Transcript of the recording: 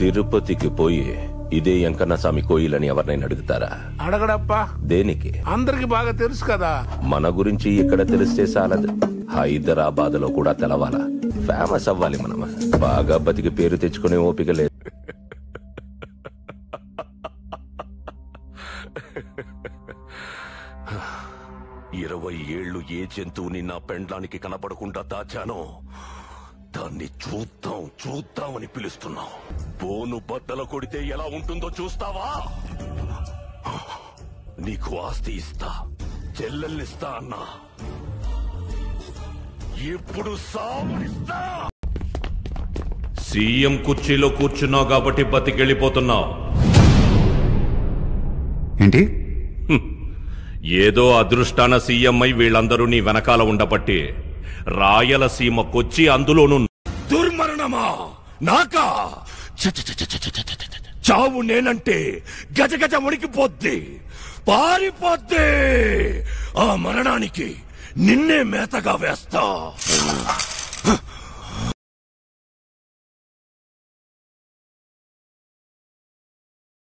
తిరుపతికి పోయి ఇదే వెంకన్నస్వామి కోయిలని ఎవరినైనా అడుగుతారా అడగడప్పా దేనికి అందరికి బాగా తెలుసు కదా మన గురించి ఇక్కడ తెలిస్తే చాలదు హైదరాబాద్ లో కూడా తెలవాలా ఫేమస్ అవ్వాలి మనం బాగా బతికి పేరు తెచ్చుకునే ఓపిక లేదు ఇరవై ఏళ్లు ఏ జంతువుని నా పెండ్లానికి కనపడకుండా దాచానో దాన్ని చూద్దాం చూద్దామని పిలుస్తున్నావు బోను బద్దల కొడితే ఎలా ఉంటుందో చూస్తావా నీకు ఆస్తి ఇస్తా చెల్లెల్నిస్తా అన్నా ఇప్పుడు సావనిస్తా సీఎం కుర్చీలో కూర్చున్నావు కాబట్టి బతికెళ్ళిపోతున్నావు ఏంటి ఏదో అదృష్టాన సీఎం అయి వీళ్ళందరూ నీ వెనకాల ఉండబట్టి రాయలసీమకొచ్చి అందులోనూ దుర్మరణమా నాకా ఛ, ఛ, ఛ, ఛ, ఛ, ఛ, ఛ, ఛ, ఛ. చావు నేనంటే గజ గజ వణికిపోద్ది పారిపోద్ది ఆ మరణానికి నిన్నే మేతగా వేస్తా